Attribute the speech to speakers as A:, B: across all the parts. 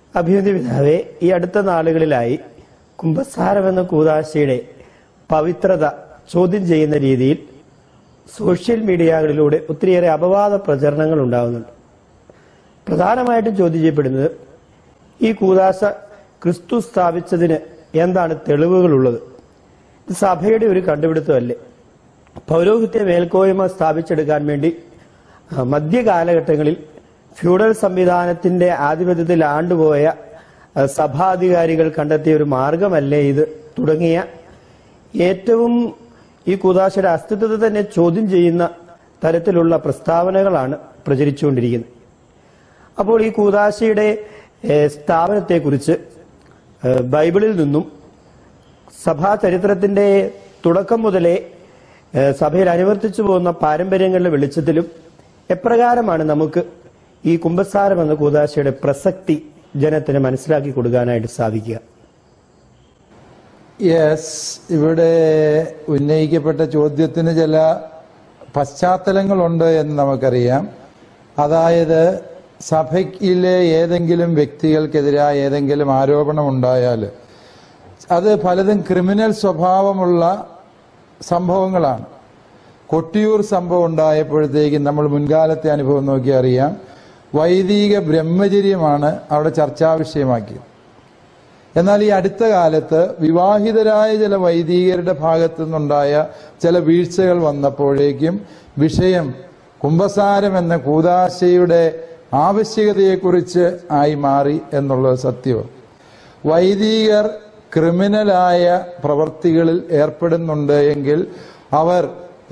A: അഭിവൃദ്ധി പിതാവെ ഈ അടുത്ത നാളുകളിലായി കുംഭസാരം എന്ന കൂതാശയുടെ പവിത്രത ചോദ്യം ചെയ്യുന്ന രീതിയിൽ സോഷ്യൽ മീഡിയകളിലൂടെ ഒത്തിരിയേറെ അപവാദ പ്രചരണങ്ങൾ ഉണ്ടാകുന്നുണ്ട് പ്രധാനമായിട്ടും ചോദ്യം ചെയ്യപ്പെടുന്നത് ഈ കൂതാശ ക്രിസ്തു സ്ഥാപിച്ചതിന് എന്താണ് തെളിവുകളുള്ളത് ഇത് സഭയുടെ ഒരു കണ്ടുപിടുത്തമല്ലേ പൗരോഹിത്യ മേൽക്കോയ്മ സ്ഥാപിച്ചെടുക്കാൻ വേണ്ടി ആ, മധ്യകാലഘട്ടങ്ങളിൽ ഫ്യൂഡൽ സംവിധാനത്തിന്റെ ആധിപത്യത്തിൽ ആണ്ടുപോയ ആ, സഭാധികാരികൾ കണ്ടെത്തിയ ഒരു മാർഗമല്ലേ ഇത് തുടങ്ങിയ ഏറ്റവും ഈ കൂതാശയുടെ അസ്തിത്വത്തെ തന്നെ ചോദ്യം ചെയ്യുന്ന തരത്തിലുള്ള പ്രസ്താവനകളാണ് പ്രചരിച്ചുകൊണ്ടിരിക്കുന്നത് അപ്പോൾ ഈ കൂതാശയുടെ ഏഹ്, സ്ഥാപനത്തെക്കുറിച്ച് ഏഹ്, ബൈബിളിൽ നിന്നും സഭാ ചരിത്രത്തിന്റെ തുടക്കം മുതലേ ഏഹ്, സഭയിൽ അനുവർത്തിച്ചു പോകുന്ന പാരമ്പര്യങ്ങളുടെ വെളിച്ചത്തിലും എപ്രകാരമാണ് നമുക്ക് ഈ കുംഭസാരം എന്ന കൂതാശയുടെ പ്രസക്തി ജനത്തിന് മനസ്സിലാക്കി കൊടുക്കാനായിട്ട് സാധിക്കുക
B: യെസ് ഇവിടെ ഉന്നയിക്കപ്പെട്ട ചോദ്യത്തിന് ചില പശ്ചാത്തലങ്ങളുണ്ട് എന്ന് നമുക്കറിയാം അതായത് സഭയിലെ ഏതെങ്കിലും വ്യക്തികൾക്കെതിരായ ഏതെങ്കിലും ആരോപണം ഉണ്ടായാൽ അത് പലതും ക്രിമിനൽ സ്വഭാവമുള്ള സംഭവങ്ങളാണ് കൊട്ടിയൂർ സംഭവം ഉണ്ടായപ്പോഴത്തേക്കും നമ്മൾ മുൻകാലത്തെ അനുഭവം നോക്കി അറിയാം വൈദിക ബ്രഹ്മചര്യമാണ് അവിടെ ചർച്ചാ വിഷയമാക്കിയത് എന്നാൽ ഈ അടുത്ത കാലത്ത് വിവാഹിതരായ ചില വൈദികരുടെ ഭാഗത്തു നിന്നുണ്ടായ ചില വീഴ്ചകൾ വന്നപ്പോഴേക്കും വിഷയം കുംഭസാരം എന്ന കൂതാശയുടെ ആവശ്യകതയെക്കുറിച്ച് ആയി മാറി എന്നുള്ളത് സത്യവും വൈദികർ ക്രിമിനലായ പ്രവർത്തികളിൽ ഏർപ്പെടുന്നുണ്ട് എങ്കിൽ അവർ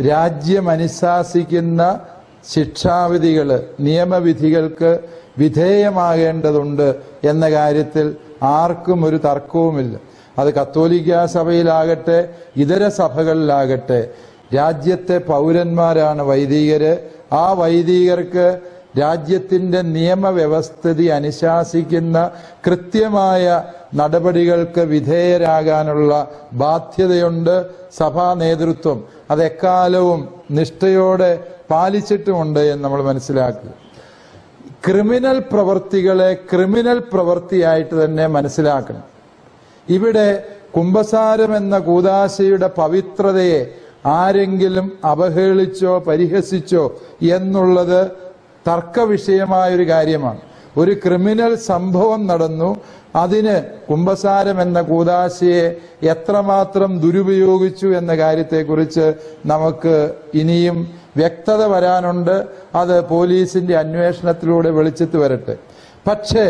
B: രാജ്യമനുശാസിക്കുന്ന ശിക്ഷാവിധികൾ നിയമവിധികൾക്ക് വിധേയമാകേണ്ടതുണ്ട് എന്ന കാര്യത്തിൽ ആർക്കും ഒരു തർക്കവുമില്ല അത് കത്തോലിക്ക സഭയിലാകട്ടെ ഇതര സഭകളിലാകട്ടെ രാജ്യത്തെ പൗരന്മാരാണ് വൈദികര് ആ വൈദികർക്ക് രാജ്യത്തിന്റെ നിയമവ്യവസ്ഥിതി അനുശാസിക്കുന്ന കൃത്യമായ നടപടികൾക്ക് വിധേയരാകാനുള്ള ബാധ്യതയുണ്ട് സഭാ നേതൃത്വം അത് എക്കാലവും നിഷ്ഠയോടെ പാലിച്ചിട്ടുമുണ്ട് എന്ന് നമ്മൾ മനസ്സിലാക്കുക ക്രിമിനൽ പ്രവർത്തികളെ ക്രിമിനൽ പ്രവൃത്തിയായിട്ട് തന്നെ മനസ്സിലാക്കണം ഇവിടെ കുംഭസാരം എന്ന കൂതാശയുടെ പവിത്രതയെ ആരെങ്കിലും അവഹേളിച്ചോ പരിഹസിച്ചോ എന്നുള്ളത് തർക്കവിഷയമായ ഒരു കാര്യമാണ് ഒരു ക്രിമിനൽ സംഭവം നടന്നു അതിന് കുംഭസാരം എന്ന കൂതാശയെ എത്രമാത്രം ദുരുപയോഗിച്ചു എന്ന കാര്യത്തെക്കുറിച്ച് നമുക്ക് ഇനിയും വ്യക്തത വരാനുണ്ട് അത് പോലീസിന്റെ അന്വേഷണത്തിലൂടെ വെളിച്ചത്ത് വരട്ടെ പക്ഷേ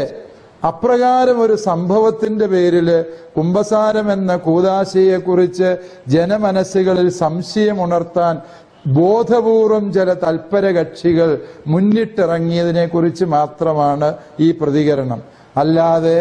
B: അപ്രകാരം ഒരു സംഭവത്തിന്റെ പേരിൽ കുംഭസാരം എന്ന കൂതാശയെക്കുറിച്ച് ജനമനസ്സുകളിൽ സംശയമുണർത്താൻ ബോധപൂർവം ചില തൽപര കക്ഷികൾ മുന്നിട്ടിറങ്ങിയതിനെ കുറിച്ച് മാത്രമാണ് ഈ പ്രതികരണം അല്ലാതെ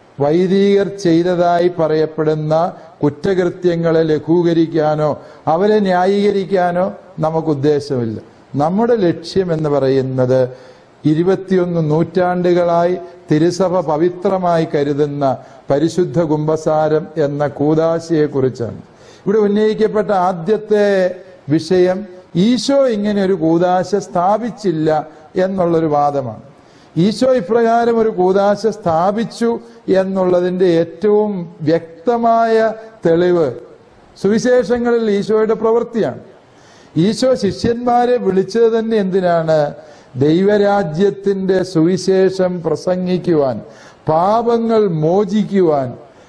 B: വൈദികർ ചെയ്തതായി പറയപ്പെടുന്ന കുറ്റകൃത്യങ്ങളെ ലഘൂകരിക്കാനോ അവരെ ന്യായീകരിക്കാനോ നമുക്ക് ഉദ്ദേശമില്ല നമ്മുടെ ലക്ഷ്യം എന്ന് പറയുന്നത് ഇരുപത്തിയൊന്ന് നൂറ്റാണ്ടുകളായി തിരുസഭ പവിത്രമായി കരുതുന്ന പരിശുദ്ധ കുംഭസാരം എന്ന കൂതാശയെക്കുറിച്ചാണ് ഇവിടെ ഉന്നയിക്കപ്പെട്ട ആദ്യത്തെ വിഷയം ഈശോ ഇങ്ങനെ ഒരു കൂതാശ സ്ഥാപിച്ചില്ല എന്നുള്ളൊരു വാദമാണ് ഈശോ ഇപ്രകാരം ഒരു കൂതാശ സ്ഥാപിച്ചു എന്നുള്ളതിന്റെ ഏറ്റവും വ്യക്തമായ തെളിവ് സുവിശേഷങ്ങളിൽ ഈശോയുടെ പ്രവൃത്തിയാണ് ഈശോ ശിഷ്യന്മാരെ വിളിച്ചത് തന്നെ എന്തിനാണ് ദൈവരാജ്യത്തിന്റെ സുവിശേഷം പ്രസംഗിക്കുവാൻ പാപങ്ങൾ മോചിക്കുവാൻ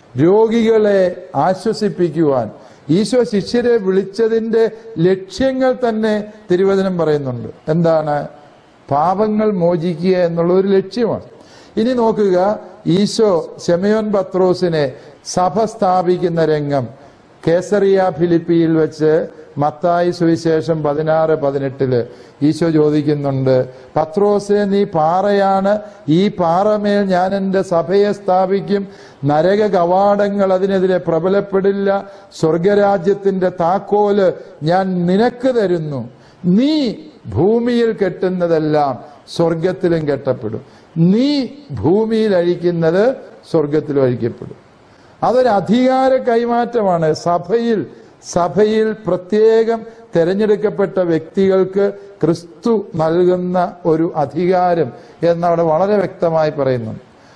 B: രോഗികളെ ആശ്വസിപ്പിക്കുവാൻ ഈശോ ശിഷ്യരെ വിളിച്ചതിന്റെ ലക്ഷ്യങ്ങൾ തന്നെ തിരുവചനം പറയുന്നുണ്ട് എന്താണ് പാപങ്ങൾ മോചിക്കുക എന്നുള്ള ഒരു ലക്ഷ്യമാണ് ഇനി നോക്കുക ഈശോ ശെമയോൻ പത്രോസിനെ സഭ സ്ഥാപിക്കുന്ന രംഗം കേസറിയ ഫിലിപ്പിയിൽ വെച്ച് മത്തായി സുവിശേഷം പതിനാറ് പതിനെട്ടില് ഈശോ ചോദിക്കുന്നുണ്ട് പത്രോസെ നീ പാറയാണ് ഈ പാറമേൽ ഞാൻ എൻ്റെ സഭയെ സ്ഥാപിക്കും നരക കവാടങ്ങൾ അതിനെതിരെ പ്രബലപ്പെടില്ല സ്വർഗരാജ്യത്തിന്റെ താക്കോല് ഞാൻ നിനക്ക് തരുന്നു നീ ഭൂമിയിൽ കെട്ടുന്നതെല്ലാം സ്വർഗത്തിലും കെട്ടപ്പെടും നീ ഭൂമിയിൽ അഴിക്കുന്നത് സ്വർഗത്തിലും അഴിക്കപ്പെടും അതൊരു അധികാര കൈമാറ്റമാണ് സഭയിൽ സഭയിൽ പ്രത്യേകം തെരഞ്ഞെടുക്കപ്പെട്ട വ്യക്തികൾക്ക് ക്രിസ്തു നൽകുന്ന ഒരു അധികാരം എന്നവിടെ വളരെ വ്യക്തമായി പറയുന്നുണ്ട്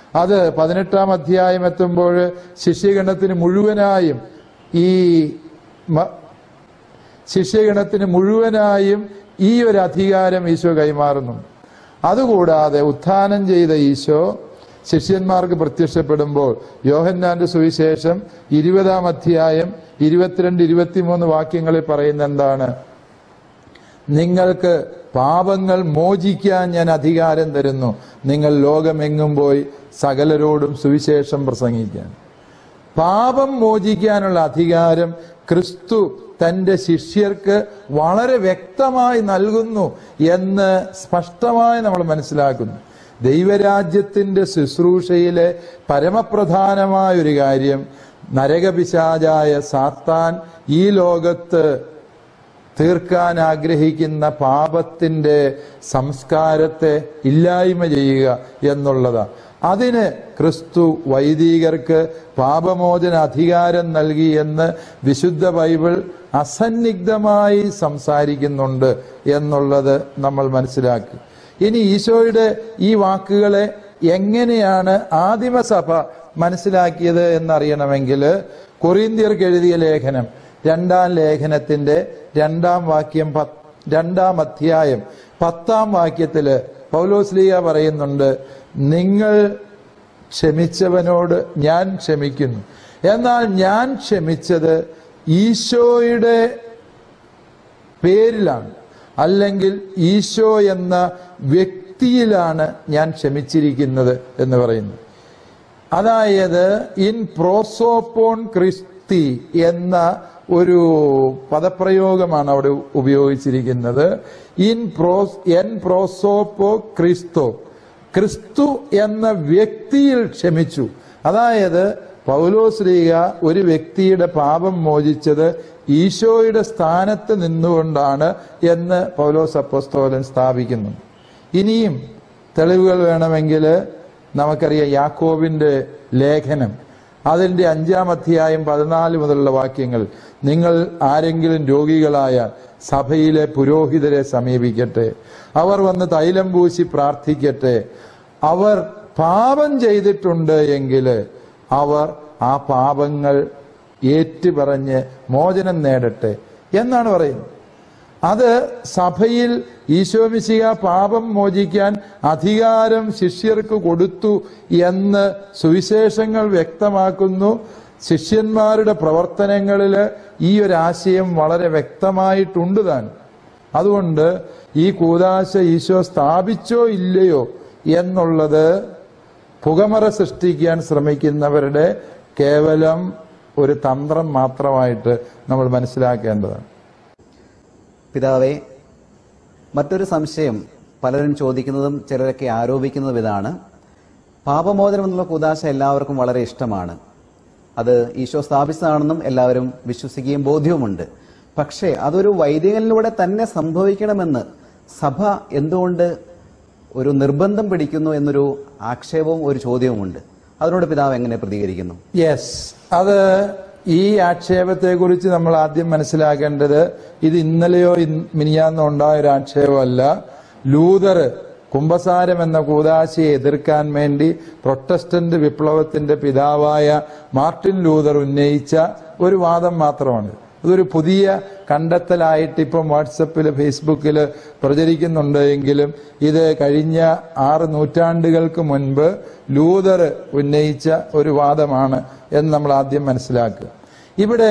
B: അത് പതിനെട്ടാം അധ്യായം എത്തുമ്പോൾ ശിഷ്യഗണത്തിന് മുഴുവനായും ഈ മ- ശിഷ്യഗണത്തിന് മുഴുവനായും ഈ ഒരു അധികാരം ഈശോ കൈമാറുന്നു അതുകൂടാതെ ഉത്ഥാനം ചെയ്ത ഈശോ ശിഷ്യന്മാർക്ക് പ്രത്യക്ഷപ്പെടുമ്പോൾ യോഹന്നാന്റെ സുവിശേഷം ഇരുപതാം അധ്യായം ഇരുപത്തിരണ്ട് ഇരുപത്തിമൂന്ന് വാക്യങ്ങളിൽ പറയുന്ന എന്താണ് നിങ്ങൾക്ക് പാപങ്ങൾ മോചിക്കാൻ ഞാൻ അധികാരം തരുന്നു നിങ്ങൾ ലോകമെങ്ങും പോയി സകലരോടും സുവിശേഷം പ്രസംഗിക്കാൻ പാപം മോചിക്കാനുള്ള അധികാരം ക്രിസ്തു തന്റെ ശിഷ്യർക്ക് വളരെ വ്യക്തമായി നൽകുന്നു എന്ന് സ്പഷ്ടമായി നമ്മൾ മനസ്സിലാക്കുന്നു ദൈവരാജ്യത്തിന്റെ ശുശ്രൂഷയിലെ പരമപ്രധാനമായ ഒരു കാര്യം നരകപിശാചായ സാത്താൻ ഈ ലോകത്ത് തീർക്കാൻ ആഗ്രഹിക്കുന്ന പാപത്തിന്റെ സംസ്കാരത്തെ ഇല്ലായ്മ ചെയ്യുക എന്നുള്ളതാണ് അതിന് ക്രിസ്തു വൈദികർക്ക് പാപമോചന അധികാരം നൽകി എന്ന് വിശുദ്ധ ബൈബിൾ അസന്നിഗ്ധമായി സംസാരിക്കുന്നുണ്ട് എന്നുള്ളത് നമ്മൾ മനസ്സിലാക്കി ഇനി ഈശോയുടെ ഈ വാക്കുകളെ എങ്ങനെയാണ് ആദിമസഭ മനസ്സിലാക്കിയത് എന്നറിയണമെങ്കിൽ കൊറിന്ത്യർക്ക് എഴുതിയ ലേഖനം രണ്ടാം ലേഖനത്തിന്റെ രണ്ടാം വാക്യം പത്ത് രണ്ടാം അധ്യായം പത്താം വാക്യത്തില് പൗലോസ്ലീയ പറയുന്നുണ്ട് നിങ്ങൾ ക്ഷമിച്ചവനോട് ഞാൻ ക്ഷമിക്കുന്നു എന്നാൽ ഞാൻ ക്ഷമിച്ചത് ഈശോയുടെ പേരിലാണ് അല്ലെങ്കിൽ ഈശോ എന്ന വ്യക്തിയിലാണ് ഞാൻ ക്ഷമിച്ചിരിക്കുന്നത് എന്ന് പറയുന്നു അതായത് ഇൻ പ്രോസോപ്പോൺ ക്രിസ്തി എന്ന ഒരു പദപ്രയോഗമാണ് അവിടെ ഉപയോഗിച്ചിരിക്കുന്നത് ഇൻ പ്രോസ് എൻ പ്രോസോപ്പോ ക്രിസ്തോ ക്രിസ്തു എന്ന വ്യക്തിയിൽ ക്ഷമിച്ചു അതായത് പൗലോശ്രീക ഒരു വ്യക്തിയുടെ പാപം മോചിച്ചത് ഈശോയുടെ സ്ഥാനത്ത് നിന്നുകൊണ്ടാണ് എന്ന് പൗലോസ് അപ്പസ്തോലൻ സ്ഥാപിക്കുന്നു ഇനിയും തെളിവുകൾ വേണമെങ്കിൽ നമുക്കറിയാം യാക്കോബിന്റെ ലേഖനം അതിന്റെ അഞ്ചാം അധ്യായം പതിനാല് മുതലുള്ള വാക്യങ്ങൾ നിങ്ങൾ ആരെങ്കിലും രോഗികളായ സഭയിലെ പുരോഹിതരെ സമീപിക്കട്ടെ അവർ വന്ന് തൈലം പൂശി പ്രാർത്ഥിക്കട്ടെ അവർ പാപം ചെയ്തിട്ടുണ്ട് എങ്കിൽ അവർ ആ പാപങ്ങൾ ഏറ്റുപറഞ്ഞ് മോചനം നേടട്ടെ എന്നാണ് പറയുന്നത് അത് സഭയിൽ ഈശോമിശിക പാപം മോചിക്കാൻ അധികാരം ശിഷ്യർക്ക് കൊടുത്തു എന്ന് സുവിശേഷങ്ങൾ വ്യക്തമാക്കുന്നു ശിഷ്യന്മാരുടെ പ്രവർത്തനങ്ങളിൽ ഈ ഒരു ആശയം വളരെ വ്യക്തമായിട്ടുണ്ട് താൻ അതുകൊണ്ട് ഈ കൂതാശ ഈശോ സ്ഥാപിച്ചോ ഇല്ലയോ എന്നുള്ളത് പുകമറ സൃഷ്ടിക്കാൻ ശ്രമിക്കുന്നവരുടെ കേവലം ഒരു തന്ത്രം മാത്രമായിട്ട് നമ്മൾ മനസ്സിലാക്കേണ്ടതാണ്
C: പിതാവേ മറ്റൊരു സംശയം പലരും ചോദിക്കുന്നതും ചിലരൊക്കെ ആരോപിക്കുന്നതും ഇതാണ് പാപമോചനം എന്നുള്ള കുദാശ എല്ലാവർക്കും വളരെ ഇഷ്ടമാണ് അത് ഈശോ സ്ഥാപിച്ചതാണെന്നും എല്ലാവരും വിശ്വസിക്കുകയും ബോധ്യവുമുണ്ട് പക്ഷേ അതൊരു വൈദികനിലൂടെ തന്നെ സംഭവിക്കണമെന്ന് സഭ എന്തുകൊണ്ട് ഒരു നിർബന്ധം പിടിക്കുന്നു എന്നൊരു ആക്ഷേപവും ഒരു ചോദ്യവുമുണ്ട് അതിനോട് പിതാവ് എങ്ങനെ പ്രതികരിക്കുന്നു
B: യെസ് അത് ഈ ആക്ഷേപത്തെ കുറിച്ച് നമ്മൾ ആദ്യം മനസ്സിലാക്കേണ്ടത് ഇത് ഇന്നലെയോ ഇൻ- മിനിയാന്നോ ഉണ്ടായ ഒരു ആക്ഷേപമല്ല ലൂതർ കുംഭസാരം എന്ന കൂതാശയെ എതിർക്കാൻ വേണ്ടി പ്രൊട്ടസ്റ്റന്റ് വിപ്ലവത്തിന്റെ പിതാവായ മാർട്ടിൻ ലൂതർ ഉന്നയിച്ച ഒരു വാദം മാത്രമാണ് അതൊരു പുതിയ കണ്ടെത്തലായിട്ട് ഇപ്പം വാട്സപ്പിൽ ഫേസ്ബുക്കിൽ പ്രചരിക്കുന്നുണ്ട് എങ്കിലും ഇത് കഴിഞ്ഞ ആറ് നൂറ്റാണ്ടുകൾക്ക് മുൻപ് ലൂതർ ഉന്നയിച്ച ഒരു വാദമാണ് എന്ന് നമ്മൾ ആദ്യം മനസ്സിലാക്കുക ഇവിടെ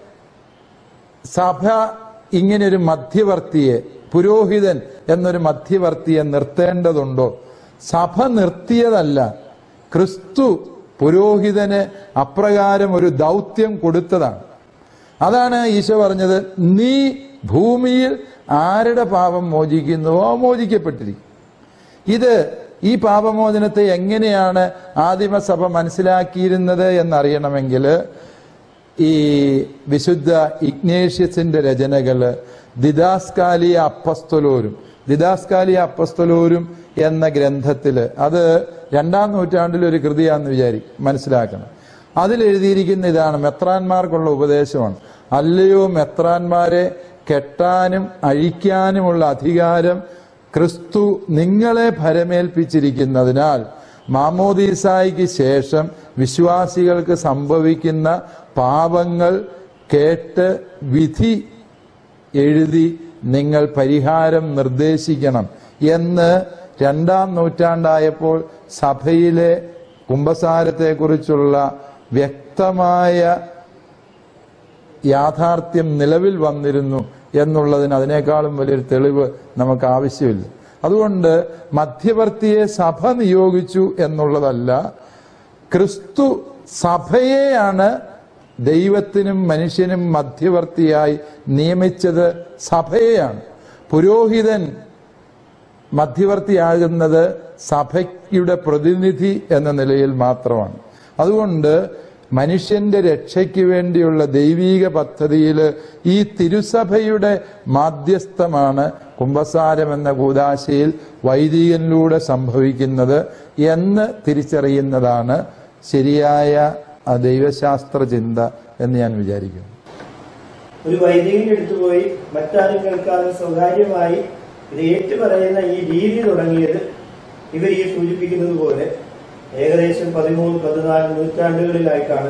B: സഭ ഇങ്ങനൊരു മധ്യവർത്തിയെ പുരോഹിതൻ എന്നൊരു മധ്യവർത്തിയെ നിർത്തേണ്ടതുണ്ടോ സഭ നിർത്തിയതല്ല ക്രിസ്തു പുരോഹിതന് അപ്രകാരം ഒരു ദൗത്യം കൊടുത്തതാണ് അതാണ് ഈശോ പറഞ്ഞത് നീ ഭൂമിയിൽ ആരുടെ പാപം മോചിക്കുന്നുവോ മോചിക്കപ്പെട്ടിരിക്കും ഇത് ഈ പാപമോചനത്തെ എങ്ങനെയാണ് ആദിമസഭ മനസ്സിലാക്കിയിരുന്നത് എന്നറിയണമെങ്കിൽ ഈ വിശുദ്ധ ഇഗ്നേഷ്യസിന്റെ രചനകള് ദിദാസ്കാലിയ അപ്പസ്തലോരും ദിദാസ്കാലിയ അപ്പസ്തലോരും എന്ന ഗ്രന്ഥത്തില് അത് രണ്ടാം നൂറ്റാണ്ടിൽ ഒരു കൃതിയാന്ന് വിചാരി മനസ്സിലാക്കണം അതിൽ എഴുതിയിരിക്കുന്ന ഇതാണ് മെത്രാന്മാർക്കുള്ള ഉപദേശമാണ് അല്ലയോ മെത്രാന്മാരെ കെട്ടാനും അഴിക്കാനുമുള്ള അധികാരം ക്രിസ്തു നിങ്ങളെ ഭരമേൽപ്പിച്ചിരിക്കുന്നതിനാൽ മാമോദീസായിക്ക് ശേഷം വിശ്വാസികൾക്ക് സംഭവിക്കുന്ന പാപങ്ങൾ കേട്ട് വിധി എഴുതി നിങ്ങൾ പരിഹാരം നിർദ്ദേശിക്കണം എന്ന് രണ്ടാം നൂറ്റാണ്ടായപ്പോൾ സഭയിലെ കുംഭസാരത്തെക്കുറിച്ചുള്ള വ്യക്തമായ യാഥാർത്ഥ്യം നിലവിൽ വന്നിരുന്നു എന്നുള്ളതിന് അതിനേക്കാളും വലിയൊരു തെളിവ് നമുക്ക് ആവശ്യമില്ല അതുകൊണ്ട് മധ്യവർത്തിയെ സഭ നിയോഗിച്ചു എന്നുള്ളതല്ല ക്രിസ്തു സഭയെയാണ് ദൈവത്തിനും മനുഷ്യനും മധ്യവർത്തിയായി നിയമിച്ചത് സഭയെയാണ് പുരോഹിതൻ മധ്യവർത്തിയാകുന്നത് സഭയ്യുടെ പ്രതിനിധി എന്ന നിലയിൽ മാത്രമാണ് അതുകൊണ്ട് മനുഷ്യന്റെ രക്ഷയ്ക്ക് വേണ്ടിയുള്ള ദൈവീക പദ്ധതിയിൽ ഈ തിരുസഭയുടെ മാധ്യസ്ഥമാണ് കുംഭസാരം എന്ന കൂതാശയിൽ വൈദികനിലൂടെ സംഭവിക്കുന്നത് എന്ന് തിരിച്ചറിയുന്നതാണ് ശരിയായ ആ ദൈവശാസ്ത്ര ചിന്ത എന്ന് ഞാൻ വിചാരിക്കുന്നു
A: ഒരു വൈദികന്റെ അടുത്ത് പോയി മറ്റാരും കേൾക്കാതെ സ്വകാര്യമായി ഇത് ഏറ്റുപറയുന്ന ഈ രീതി തുടങ്ങിയത് ഇവർ ഈ സൂചിപ്പിക്കുന്നത് പോലെ ഏകദേശം പതിമൂന്ന് പതിനാല് നൂറ്റാണ്ടുകളിലായിട്ടാണ്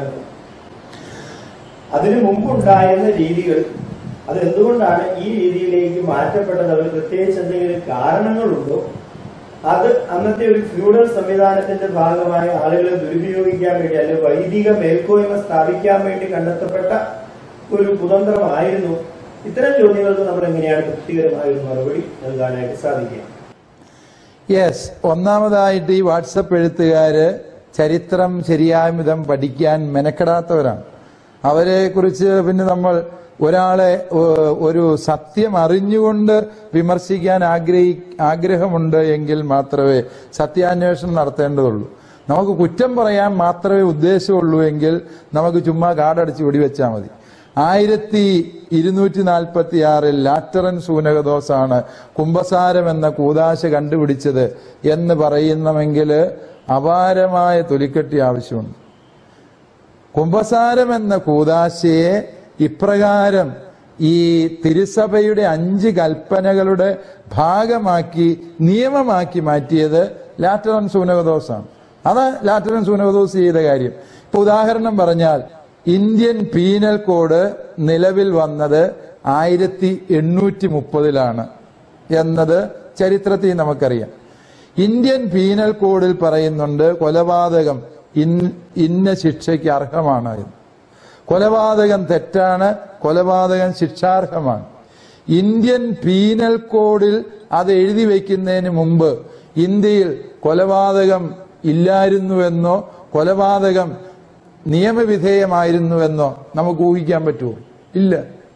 A: അതിനു മുമ്പുണ്ടായിരുന്ന രീതികൾ അത് എന്തുകൊണ്ടാണ് ഈ രീതിയിലേക്ക് മാറ്റപ്പെട്ടത് അവർ പ്രത്യേകിച്ച് എന്തെങ്കിലും കാരണങ്ങളുണ്ടോ അത് അന്നത്തെ ഒരു ഫ്യൂഡൽ സംവിധാനത്തിന്റെ ഭാഗമായി ആളുകളെ ദുരുപയോഗിക്കാൻ വേണ്ടി അല്ലെങ്കിൽ വൈദിക മേൽക്കോയ്മ സ്ഥാപിക്കാൻ വേണ്ടി കണ്ടെത്തപ്പെട്ട ഒരു കുതന്ത്രമായിരുന്നു ഇത്തരം ചോദ്യങ്ങൾക്ക് നമ്മൾ എങ്ങനെയാണ് തൃപ്തികരമായ ഒരു മറുപടി നൽകാനായിട്ട് സാധിക്കുക
B: യെസ് ഒന്നാമതായിട്ട് ഈ വാട്സപ്പ് എഴുത്തുകാര് ചരിത്രം ശരിയായ വിധം പഠിക്കാൻ മെനക്കെടാത്തവരാണ് അവരെ കുറിച്ച് പിന്നെ നമ്മൾ ഒരാളെ ഏഹ്, ഒരു സത്യം അറിഞ്ഞുകൊണ്ട് വിമർശിക്കാൻ ആഗ്രഹി ആഗ്രഹമുണ്ട് എങ്കിൽ മാത്രമേ സത്യാന്വേഷണം നടത്തേണ്ടതുള്ളൂ നമുക്ക് കുറ്റം പറയാൻ മാത്രമേ ഉദ്ദേശമുള്ളൂ എങ്കിൽ നമുക്ക് ചുമ്മാ കാടടിച്ച് വെടിവെച്ചാൽ മതി ആയിരത്തി ഇരുന്നൂറ്റി നാൽപ്പത്തി ആറിൽ ലാറ്ററൻ സൂനകദോസാണ് കുംഭസാരം എന്ന കൂതാശ കണ്ടുപിടിച്ചത് എന്ന് പറയുന്നുവെങ്കിൽ അപാരമായ തൊലിക്കെട്ടി ആവശ്യമുണ്ട് കുംഭസാരം എന്ന കൂതാശയെ ഇപ്രകാരം ഈ തിരുസഭയുടെ അഞ്ച് കൽപ്പനകളുടെ ഭാഗമാക്കി നിയമമാക്കി മാറ്റിയത് ലാറ്ററൻ സൂനകദോസാണ് അത് ലാറ്ററൻ സൂനകദോസ് ചെയ്ത കാര്യം ഇപ്പൊ ഉദാഹരണം പറഞ്ഞാൽ ഇന്ത്യൻ പീനൽ കോഡ് നിലവിൽ വന്നത് ആയിരത്തി എണ്ണൂറ്റി മുപ്പതിലാണ് എന്നത് ചരിത്രത്തിൽ നമുക്കറിയാം ഇന്ത്യൻ പീനൽ കോഡിൽ പറയുന്നുണ്ട് കൊലപാതകം ഇൻ- ഇന്ന ശിക്ഷയ്ക്ക് അർഹമാണ് എന്ന് കൊലപാതകം തെറ്റാണ് കൊലപാതകം ശിക്ഷാർഹമാണ് ഇന്ത്യൻ പീനൽ കോഡിൽ അത് എഴുതി വയ്ക്കുന്നതിന് മുമ്പ് ഇന്ത്യയിൽ കൊലപാതകം ഇല്ലായിരുന്നുവെന്നോ കൊലപാതകം നിയമവിധേയമായിരുന്നുവെന്നോ നമുക്ക് ഊഹിക്കാൻ പറ്റുമോ ഇല്ല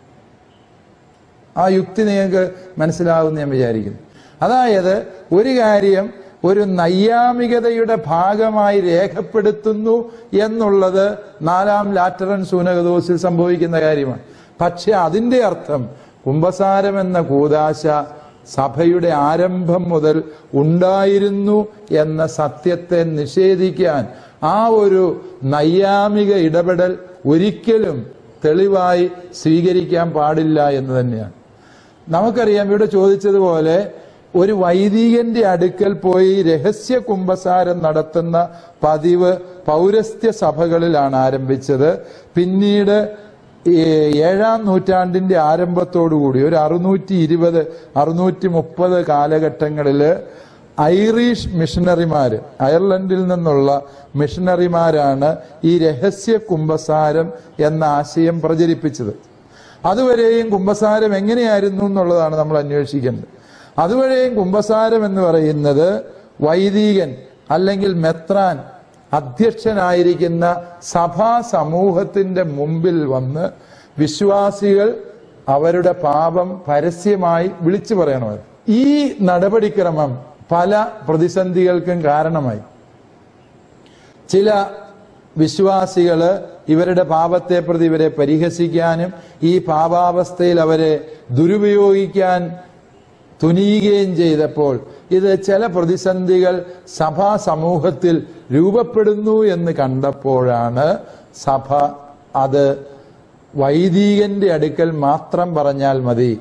B: ആ യുക്തി നിങ്ങൾക്ക് മനസ്സിലാവുമെന്ന് ഞാൻ വിചാരിക്കുന്നു അതായത് ഒരു കാര്യം ഒരു നൈയാമികതയുടെ ഭാഗമായി രേഖപ്പെടുത്തുന്നു എന്നുള്ളത് നാലാം ലാറ്ററൻ സൂനകദോസിൽ സംഭവിക്കുന്ന കാര്യമാണ് പക്ഷെ അതിന്റെ അർത്ഥം കുംഭസാരം എന്ന കൂതാശ സഭയുടെ ആരംഭം മുതൽ ഉണ്ടായിരുന്നു എന്ന സത്യത്തെ നിഷേധിക്കാൻ ആ ഒരു നൈയാമിക ഇടപെടൽ ഒരിക്കലും തെളിവായി സ്വീകരിക്കാൻ പാടില്ല എന്ന് തന്നെയാണ് നമുക്കറിയാം ഇവിടെ ചോദിച്ചതുപോലെ ഒരു വൈദികന്റെ അടുക്കൽ പോയി രഹസ്യ കുംഭസാരം നടത്തുന്ന പതിവ് പൗരസ്ത്യ സഭകളിലാണ് ആരംഭിച്ചത് പിന്നീട് ഈ ഏഴാം നൂറ്റാണ്ടിന്റെ ആരംഭത്തോടുകൂടി ഒരു അറുന്നൂറ്റി ഇരുപത് അറുന്നൂറ്റി മുപ്പത് കാലഘട്ടങ്ങളില് ഐറിഷ് മിഷണറിമാര് അയർലൻഡിൽ നിന്നുള്ള മിഷണറിമാരാണ് ഈ രഹസ്യ കുംഭസാരം എന്ന ആശയം പ്രചരിപ്പിച്ചത് അതുവരെയും കുംഭസാരം എങ്ങനെയായിരുന്നു എന്നുള്ളതാണ് നമ്മൾ അന്വേഷിക്കേണ്ടത് അതുവരെയും കുംഭസാരം എന്ന് പറയുന്നത് വൈദികൻ അല്ലെങ്കിൽ മെത്രാൻ അധ്യക്ഷനായിരിക്കുന്ന സഭാ സമൂഹത്തിന്റെ മുമ്പിൽ വന്ന് വിശ്വാസികൾ അവരുടെ പാപം പരസ്യമായി വിളിച്ചു പറയണമായിരുന്നു ഈ നടപടിക്രമം പല പ്രതിസന്ധികൾക്കും കാരണമായി ചില വിശ്വാസികള് ഇവരുടെ പാപത്തെ പ്രതി ഇവരെ പരിഹസിക്കാനും ഈ പാപാവസ്ഥയിൽ അവരെ ദുരുപയോഗിക്കാൻ തുനിയുകയും ചെയ്തപ്പോൾ ഇത് ചില പ്രതിസന്ധികൾ സഭാ സമൂഹത്തിൽ രൂപപ്പെടുന്നു എന്ന് കണ്ടപ്പോഴാണ് സഭ അത് വൈദികന്റെ അടുക്കൽ മാത്രം പറഞ്ഞാൽ മതി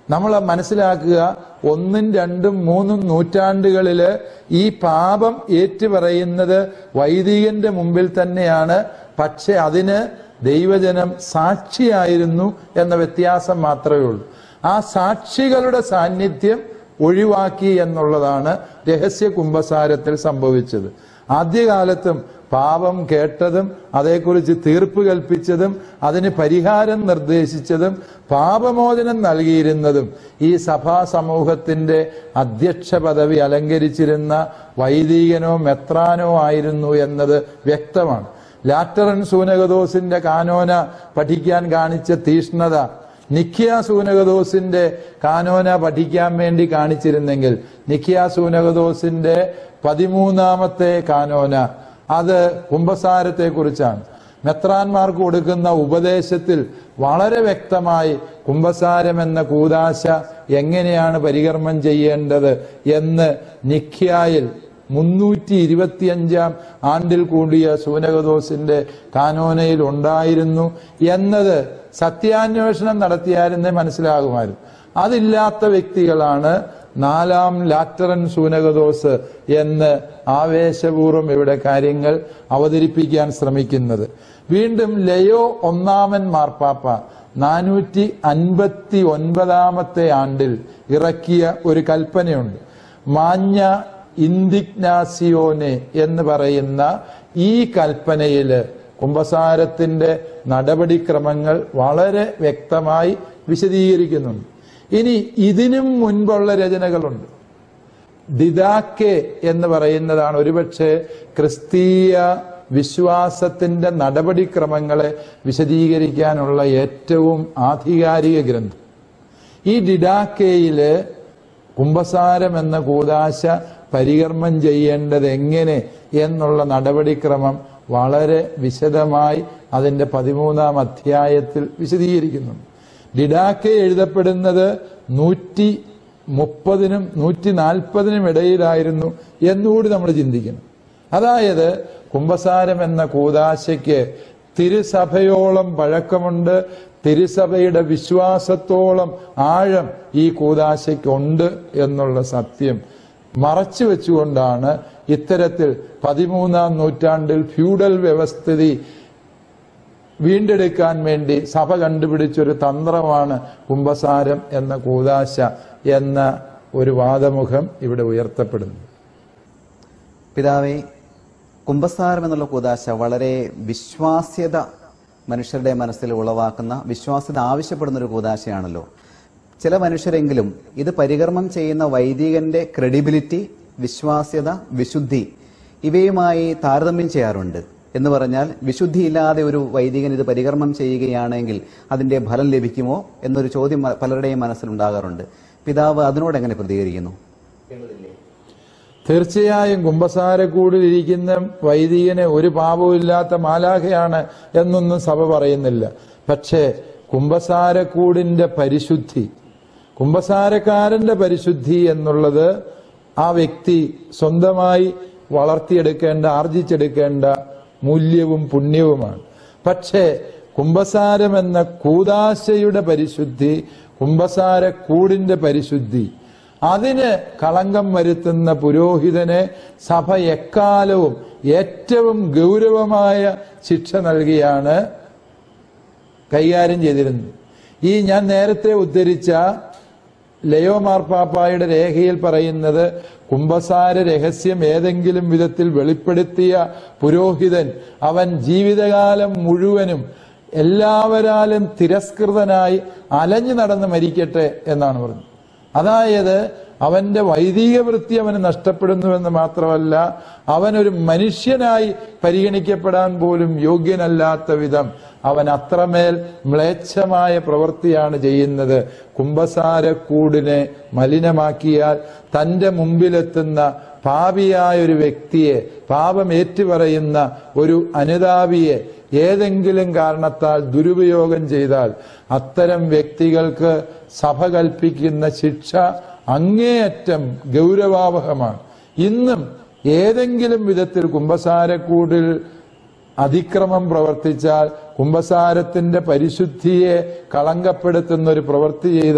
B: നമ്മൾ മനസ്സിലാക്കുക ഒന്നും രണ്ടും മൂന്നും നൂറ്റാണ്ടുകളില് ഈ പാപം ഏറ്റുപറയുന്നത് വൈദികന്റെ മുമ്പിൽ തന്നെയാണ് പക്ഷെ അതിന് ദൈവജനം സാക്ഷിയായിരുന്നു എന്ന വ്യത്യാസം മാത്രമേ ഉള്ളൂ ആ സാക്ഷികളുടെ സാന്നിധ്യം ഒഴിവാക്കി എന്നുള്ളതാണ് രഹസ്യ കുംഭസാരത്തിൽ സംഭവിച്ചത് ആദ്യകാലത്തും പാപം കേട്ടതും അതേക്കുറിച്ച് തീർപ്പ് കൽപ്പിച്ചതും അതിന് പരിഹാരം നിർദ്ദേശിച്ചതും പാപമോചനം നൽകിയിരുന്നതും ഈ സഭാ സമൂഹത്തിന്റെ അധ്യക്ഷ പദവി അലങ്കരിച്ചിരുന്ന വൈദികനോ മെത്രാനോ ആയിരുന്നു എന്നത് വ്യക്തമാണ് ലാറ്ററൻ സൂനകദോസിന്റെ കാനോന പഠിക്കാൻ കാണിച്ച തീഷ്ണത നിഖ്യ സൂനകദോസിന്റെ കാനോന പഠിക്കാൻ വേണ്ടി കാണിച്ചിരുന്നെങ്കിൽ നിഖ്യ സൂനകദോസിന്റെ പതിമൂന്നാമത്തെ കാനോന അത് കുംഭസാരത്തെ കുറിച്ചാണ് മെത്രാന്മാർക്ക് കൊടുക്കുന്ന ഉപദേശത്തിൽ വളരെ വ്യക്തമായി കുംഭസാരം എന്ന കൂതാശ എങ്ങനെയാണ് പരികർമ്മം ചെയ്യേണ്ടത് എന്ന് നിഖ്യായിൽ മുന്നൂറ്റി ഇരുപത്തിയഞ്ചാം ആണ്ടിൽ കൂടിയ സൂനകദോസിന്റെ കാനോനയിൽ ഉണ്ടായിരുന്നു എന്നത് സത്യാന്വേഷണം നടത്തിയായിരുന്നേ മനസ്സിലാകുമായിരുന്നു അതില്ലാത്ത വ്യക്തികളാണ് നാലാം ലാറ്ററൻ സൂനകദോസ് എന്ന് ആവേശപൂർവ്വം ഇവിടെ കാര്യങ്ങൾ അവതരിപ്പിക്കാൻ ശ്രമിക്കുന്നത് വീണ്ടും ലയോ ഒന്നാമൻ മാർപ്പാപ്പ നാനൂറ്റി അൻപത്തി ഒൻപതാമത്തെ ആണ്ടിൽ ഇറക്കിയ ഒരു കൽപ്പനയുണ്ട് മാഞ്ഞ ഇൻഡിഗ്നാസിയോനെ എന്ന് പറയുന്ന ഈ കൽപ്പനയില് കുംഭസാരത്തിന്റെ നടപടിക്രമങ്ങൾ വളരെ വ്യക്തമായി വിശദീകരിക്കുന്നുണ്ട് ഇനി ഇതിനും മുൻപുള്ള രചനകളുണ്ട് ദിദാക്കെ എന്ന് പറയുന്നതാണ് ഒരുപക്ഷെ ക്രിസ്തീയ വിശ്വാസത്തിന്റെ നടപടിക്രമങ്ങളെ വിശദീകരിക്കാനുള്ള ഏറ്റവും ആധികാരിക ഗ്രന്ഥം ഈ ഡിഡാക്കയില് കുംഭസാരം എന്ന കൂതാശ പരികർമ്മം ചെയ്യേണ്ടത് എങ്ങനെ എന്നുള്ള നടപടിക്രമം വളരെ വിശദമായി അതിന്റെ പതിമൂന്നാം അധ്യായത്തിൽ വിശദീകരിക്കുന്നുണ്ട് ഡിഡാക്കെ എഴുതപ്പെടുന്നത് നൂറ്റി മുപ്പതിനും നൂറ്റി നാൽപ്പതിനും ഇടയിലായിരുന്നു എന്നുകൂടി നമ്മൾ ചിന്തിക്കണം അതായത് കുംഭസാരം എന്ന കൂതാശയ്ക്ക് തിരുസഭയോളം പഴക്കമുണ്ട് തിരുസഭയുടെ വിശ്വാസത്തോളം ആഴം ഈ കൂതാശയ്ക്കുണ്ട് എന്നുള്ള സത്യം മറച്ചു വെച്ചുകൊണ്ടാണ് ഇത്തരത്തിൽ പതിമൂന്നാം നൂറ്റാണ്ടിൽ ഫ്യൂഡൽ വ്യവസ്ഥിതി വീണ്ടെടുക്കാൻ വേണ്ടി സഭ കണ്ടുപിടിച്ചൊരു തന്ത്രമാണ് കുംഭസാരം എന്ന കൂതാശ എന്ന ഒരു വാദമുഖം ഇവിടെ ഉയർത്തപ്പെടുന്നു
C: പിതാവേ കുംഭസാരം എന്നുള്ള കൂതാശ വളരെ വിശ്വാസ്യത മനുഷ്യരുടെ മനസ്സിൽ ഉളവാക്കുന്ന വിശ്വാസ്യത ആവശ്യപ്പെടുന്ന ഒരു കൂതാശയാണല്ലോ ചില മനുഷ്യരെങ്കിലും ഇത് പരികർമ്മം ചെയ്യുന്ന വൈദികന്റെ ക്രെഡിബിലിറ്റി വിശ്വാസ്യത വിശുദ്ധി ഇവയുമായി താരതമ്യം ചെയ്യാറുണ്ട് എന്ന് പറഞ്ഞാൽ വിശുദ്ധിയില്ലാതെ ഒരു വൈദികൻ ഇത് പരികർമ്മം ചെയ്യുകയാണെങ്കിൽ അതിന്റെ ഫലം ലഭിക്കുമോ എന്നൊരു ചോദ്യം മ- പലരുടെയും മനസ്സിലുണ്ടാകാറുണ്ട് പിതാവ് അതിനോട് എങ്ങനെ പ്രതികരിക്കുന്നു
B: തീർച്ചയായും കുംഭസാരക്കൂടിൽ ഇരിക്കുന്ന വൈദികന് ഒരു പാപവുമില്ലാത്ത മാലാഖയാണ് എന്നൊന്നും സഭ പറയുന്നില്ല പക്ഷേ കുംഭസാരക്കൂടിന്റെ പരിശുദ്ധി കുംഭസാരക്കാരന്റെ പരിശുദ്ധി എന്നുള്ളത് ആ വ്യക്തി സ്വന്തമായി വളർത്തിയെടുക്കേണ്ട ആർജിച്ചെടുക്കേണ്ട മൂല്യവും പുണ്യവുമാണ് പക്ഷേ കുംഭസാരം എന്ന കൂതാശയുടെ പരിശുദ്ധി കുംഭസാരക്കൂടിന്റെ പരിശുദ്ധി അതിന് കളങ്കം വരുത്തുന്ന പുരോഹിതനെ സഭ എക്കാലവും ഏറ്റവും ഗൗരവമായ ശിക്ഷ നൽകിയാണ് കൈകാര്യം ചെയ്തിരുന്നത് ഈ ഞാൻ നേരത്തെ ഉദ്ധരിച്ച ലയോ മാർപ്പാപ്പായുടെ രേഖയിൽ പറയുന്നത് കുംഭസാര രഹസ്യം ഏതെങ്കിലും വിധത്തിൽ വെളിപ്പെടുത്തിയ പുരോഹിതൻ അവൻ ജീവിതകാലം മുഴുവനും എല്ലാവരാലും തിരസ്കൃതനായി അലഞ്ഞു നടന്ന് മരിക്കട്ടെ എന്നാണ് പറഞ്ഞത് അതായത് അവന്റെ വൈദിക വൃത്തി അവന് നഷ്ടപ്പെടുന്നുവെന്ന് മാത്രമല്ല അവനൊരു മനുഷ്യനായി പരിഗണിക്കപ്പെടാൻ പോലും യോഗ്യനല്ലാത്ത വിധം അവൻ അത്രമേൽ മ്ലേച്ഛമായ പ്രവൃത്തിയാണ് ചെയ്യുന്നത് കുംഭസാരക്കൂടിനെ മലിനമാക്കിയാൽ തന്റെ മുമ്പിലെത്തുന്ന പാപിയായ ഒരു വ്യക്തിയെ പാപം ഏറ്റുപറയുന്ന ഒരു അനുതാപിയെ ഏതെങ്കിലും കാരണത്താൽ ദുരുപയോഗം ചെയ്താൽ അത്തരം വ്യക്തികൾക്ക് സഭ കൽപ്പിക്കുന്ന ശിക്ഷ അങ്ങേയറ്റം ഗൗരവാവഹമാണ് ഇന്നും ഏതെങ്കിലും വിധത്തിൽ കുംഭസാരക്കൂടിൽ അതിക്രമം പ്രവർത്തിച്ചാൽ കുംഭസാരത്തിന്റെ പരിശുദ്ധിയെ കളങ്കപ്പെടുത്തുന്ന ഒരു പ്രവൃത്തി ചെയ്താൽ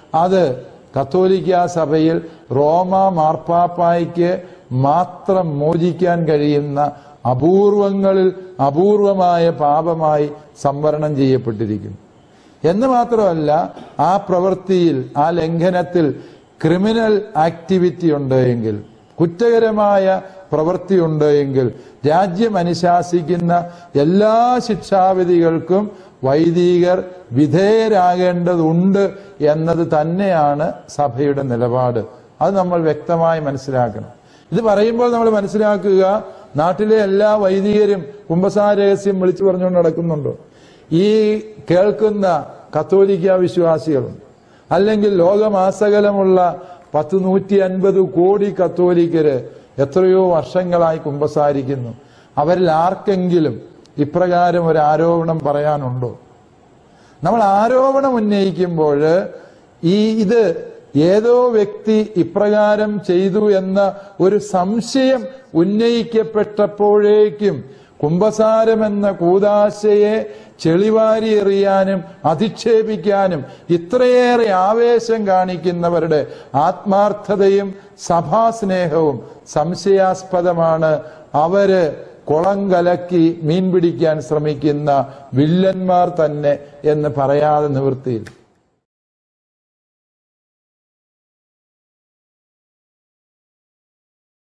B: അത് കത്തോലിക്ക സഭയിൽ റോമ മാർപ്പാപ്പായ്ക്ക് മാത്രം മോചിക്കാൻ കഴിയുന്ന അപൂർവങ്ങളിൽ അപൂർവമായ പാപമായി സംവരണം ചെയ്യപ്പെട്ടിരിക്കുന്നു എന്ന് മാത്രമല്ല ആ പ്രവൃത്തിയിൽ ആ ലംഘനത്തിൽ ക്രിമിനൽ ആക്ടിവിറ്റി ഉണ്ട് എങ്കിൽ കുറ്റകരമായ പ്രവൃത്തി ഉണ്ട് എങ്കിൽ രാജ്യം അനുശാസിക്കുന്ന എല്ലാ ശിക്ഷാവിധികൾക്കും വൈദികർ വിധേയരാകേണ്ടതുണ്ട് എന്നത് തന്നെയാണ് സഭയുടെ നിലപാട് അത് നമ്മൾ വ്യക്തമായി മനസ്സിലാക്കണം ഇത് പറയുമ്പോൾ നമ്മൾ മനസ്സിലാക്കുക നാട്ടിലെ എല്ലാ വൈദികരും കുംഭസാര രഹസ്യം വിളിച്ചു പറഞ്ഞുകൊണ്ട് നടക്കുന്നുണ്ടോ ഈ കേൾക്കുന്ന കത്തോലിക്ക വിശ്വാസികളും അല്ലെങ്കിൽ ലോകമാസകലമുള്ള പത്ത് നൂറ്റി അൻപത് കോടി കത്തോലിക്കര് എത്രയോ വർഷങ്ങളായി കുമ്പസാരിക്കുന്നു അവരിൽ ആർക്കെങ്കിലും ഇപ്രകാരം ഒരു ആരോപണം പറയാനുണ്ടോ നമ്മൾ ആരോപണം ഉന്നയിക്കുമ്പോൾ ഈ ഇത് ഏതോ വ്യക്തി ഇപ്രകാരം ചെയ്തു എന്ന ഒരു സംശയം ഉന്നയിക്കപ്പെട്ടപ്പോഴേക്കും കുംഭസാരം എന്ന കൂതാശയെ ചെളിവാരി എറിയാനും അധിക്ഷേപിക്കാനും ഇത്രയേറെ ആവേശം കാണിക്കുന്നവരുടെ ആത്മാർത്ഥതയും സഭാസ്നേഹവും സംശയാസ്പദമാണ് അവര് കുളം കലക്കി മീൻ പിടിക്കാൻ ശ്രമിക്കുന്ന വില്ലന്മാർ തന്നെ എന്ന് പറയാതെ നിവൃത്തിയില്ല